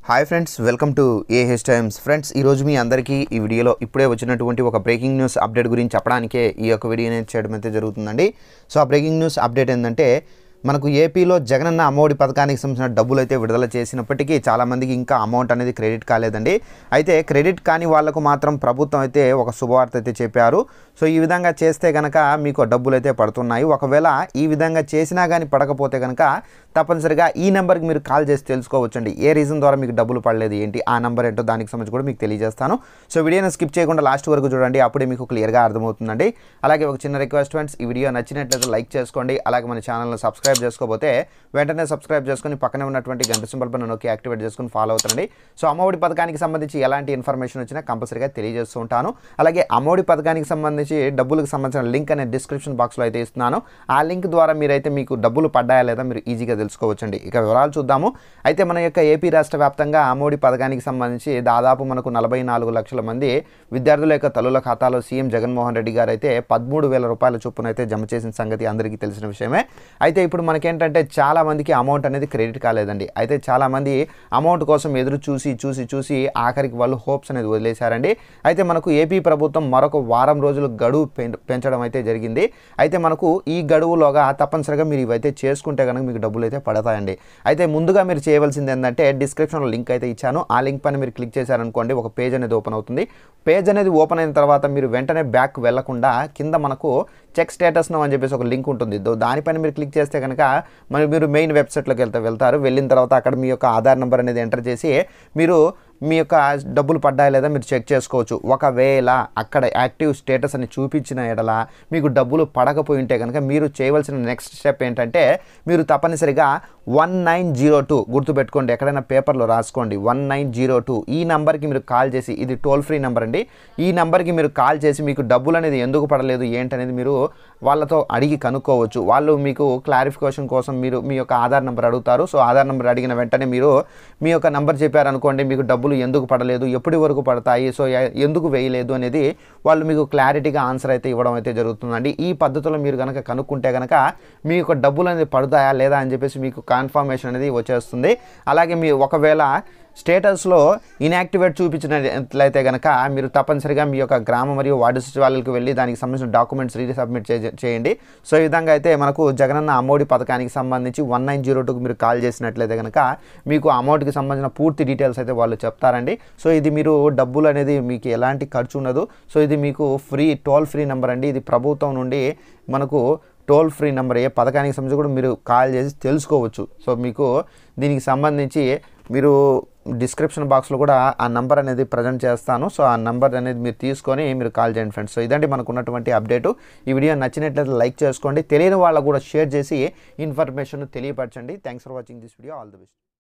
hi friends welcome to AH Times friends ఈరోజు మీ అందరికీ ఈ వీడియోలో ఇప్పుడే వచ్చినటువంటి ఒక బ్రేకింగ్ న్యూస్ అప్డేట్ గురించి చెప్పడానికే ఈ యొక్క వీడియో అనేది చేయడం అయితే జరుగుతుందండి సో ఆ బ్రేకింగ్ న్యూస్ అప్డేట్ ఏంటంటే మనకు ఏపీలో జగనన్న అమ్మఒడి పథకానికి సంబంధించిన డబ్బులు అయితే విడుదల చేసినప్పటికీ చాలామందికి ఇంకా అమౌంట్ అనేది క్రెడిట్ కాలేదండి అయితే క్రెడిట్ కాని వాళ్లకు మాత్రం ప్రభుత్వం అయితే ఒక శుభవార్త అయితే చెప్పారు సో ఈ విధంగా చేస్తే కనుక మీకు డబ్బులు అయితే పడుతున్నాయి ఒకవేళ ఈ విధంగా చేసినా కానీ పడకపోతే కనుక తప్పనిసరిగా ఈ నెంబర్కి మీరు కాల్ చేసి తెలుసుకోవచ్చండి ఏ రీజన్ ద్వారా మీకు డబ్బులు పడలేదు ఏంటి ఆ నెంబర్ ఏంటో దానికి సంబంధించి కూడా మీకు తెలియజేస్తాను సో వీడియోని స్కిప్ చేయకుండా లాస్ట్ వరకు చూడండి అప్పుడే మీకు క్లియర్గా అర్థమవుతుందండి అలాగే ఒక చిన్న రిక్వెస్ట్ ఫ్రెండ్స్ ఈ వీడియో నచ్చినట్లయితే లైక్ చేసుకోండి అలాగే మన ఛానల్ని సబ్స్క్రైబ్ చేసుకోకపోతే వెంటనే సబ్స్క్రైబ్ చేసుకొని పక్కనే ఉన్నటువంటి గంట సింబల్ పైన నొక్కి యాక్టివేట్ చేసుకొని ఫాలో అవుతుండండి సో అమ్మఒడి పథకానికి సంబంధించి ఎలాంటి ఇన్ఫర్మేషన్ వచ్చినా కంపల్సరీగా తెలియజేస్తూ ఉంటాను అలాగే అమ్మఒడి పథకానికి సంబంధించి డబ్బులకు సంబంధించిన లింక్ అనే డిస్క్రిప్షన్ బాక్స్లో అయితే ఇస్తున్నాను ఆ లింక్ ద్వారా మీరైతే మీకు డబ్బులు పడ్డాయా లేదా మీరు ఈజీగా తెలుసుకోవచ్చండి ఇక వివరాలు చూద్దాము అయితే మన యొక్క ఏపీ రాష్ట్ర వ్యాప్తంగా అమ్మఒడి పథకానికి సంబంధించి దాదాపు మనకు నలభై నాలుగు లక్షల మంది విద్యార్థుల యొక్క తల్లుల ఖాతాలో సీఎం జగన్మోహన్ రెడ్డి గారు అయితే పదమూడు వేల రూపాయల చొప్పున అయితే జమ చేసిన సంగతి అందరికీ తెలిసిన విషయమే అయితే ఇప్పుడు మనకేంటంటే చాలా మందికి అమౌంట్ అనేది క్రెడిట్ కాలేదండి అయితే చాలా మంది అమౌంట్ కోసం ఎదురు చూసి చూసి చూసి ఆఖరికి వాళ్ళు హోప్స్ అనేది వదిలేశారండి అయితే మనకు ఏపీ ప్రభుత్వం మరొక వారం రోజులు గడువు పెం- పెంచడం అయితే జరిగింది అయితే మనకు ఈ గడువులోగా తప్పనిసరిగా మీరు ఇవైతే చేసుకుంటే కనుక మీకు డబ్బులు అయితే పడతాయండి అయితే ముందుగా మీరు చేయవలసింది ఏంటంటే డిస్క్రిప్షన్లో లింక్ అయితే ఇచ్చాను ఆ లింక్ పైన మీరు క్లిక్ చేశారనుకోండి ఒక పేజ్ అనేది ఓపెన్ అవుతుంది పేజ్ అనేది ఓపెన్ అయిన తర్వాత మీరు వెంటనే బ్యాక్ వెళ్లకుండా కింద మనకు చెక్ స్టేటస్ నో అని చెప్పేసి ఒక లింక్ ఉంటుంది దో- దానిపైన మీరు క్లిక్ చేస్తే కనుక మరి మీరు మెయిన్ వెబ్సైట్లోకి వెళ్తే వెళ్తారు వెళ్ళిన తర్వాత అక్కడ మీ యొక్క ఆధార్ నెంబర్ అనేది ఎంటర్ చేసి మీరు మీ యొక్క డబ్బులు పడ్డాయా లేదా మీరు చెక్ చేసుకోవచ్చు ఒకవేళ అక్కడ యాక్టివ్ స్టేటస్ అని చూపించిన ఎడల మీకు డబ్బులు పడకపోయి ఉంటే కనుక మీరు చేయవలసిన నెక్స్ట్ స్టెప్ ఏంటంటే మీరు తప్పనిసరిగా వన్ నైన్ జీరో టూ గుర్తుపెట్టుకోండి ఎక్కడైనా పేపర్లో రాసుకోండి వన్ నైన్ జీరో టూ ఈ నెంబర్కి మీరు కాల్ చేసి ఇది టోల్ ఫ్రీ నెంబర్ అండి ఈ నెంబర్కి మీరు కాల్ చేసి మీకు డబ్బులు అనేది ఎందుకు పడలేదు ఏంటనేది మీరు వాళ్ళతో అడిగి కనుక్కోవచ్చు వాళ్ళు మీకు క్లారిఫికేషన్ కోసం మీరు మీ యొక్క ఆధార్ నెంబర్ అడుగుతారు సో ఆధార్ నెంబర్ అడిగిన వెంటనే మీరు మీ యొక్క నెంబర్ చెప్పారనుకోండి మీకు డబ్బులు ఎందుకు పడలేదు ఎప్పటి వరకు పడతాయి సో ఎ- ఎందుకు వేయలేదు అనేది వాళ్ళు మీకు క్లారిటీగా ఆన్సర్ అయితే ఇవ్వడం అయితే జరుగుతుందండి ఈ పద్ధతిలో మీరు కనుక కనుక్కుంటే కనుక మీ యొక్క డబ్బులు అనేది పడతాయా లేదా అని చెప్పేసి మీకు కన్ఫర్మేషన్ అనేది వచ్చేస్తుంది అలాగే మీ ఒకవేళ స్టేటస్లో ఇన్యాక్టివేట్ చూపించినట్లయితే కనుక మీరు తప్పనిసరిగా మీ యొక్క గ్రామ మరియు వార్డు సచివాలయాలకు వెళ్ళి దానికి సంబంధించిన డాక్యుమెంట్స్ రీ సబ్మిట్ చే- చేయండి సో ఈ విధంగా అయితే మనకు జగనన్న అమ్మఒడి పథకానికి సంబంధించి వన్ నైన్ జీరో టూకి మీరు కాల్ చేసినట్లయితే కనుక మీకు అమౌంట్కి సంబంధించిన పూర్తి డీటెయిల్స్ అయితే వాళ్ళు చెప్తారండి సో ఇది మీరు డబ్బులు అనేది మీకు ఎలాంటి ఖర్చు ఉండదు సో ఇది మీకు ఫ్రీ టోల్ ఫ్రీ నెంబర్ అండి ఇది ప్రభుత్వం నుండి మనకు టోల్ ఫ్రీ నెంబర్ ఏ పథకానికి సంబంధించి కూడా మీరు కాల్ చేసి తెలుసుకోవచ్చు సో మీకు దీనికి సంబంధించి మీరు డిస్క్రిప్షన్ బాక్స్లో కూడా ఆ నంబర్ అనేది ప్రజెంట్ చేస్తాను సో ఆ నంబర్ అనేది మీరు తీసుకొని మీరు కాల్ చేయండి ఫ్రెండ్స్ సో ఇదండి మనకు ఉన్నటువంటి అప్డేటు ఈ వీడియో నచ్చినట్లయితే లైక్ చేసుకోండి తెలియని వాళ్ళకు కూడా షేర్ చేసి ఇన్ఫర్మేషన్ తెలియపరచండి thanks for watching this video all the best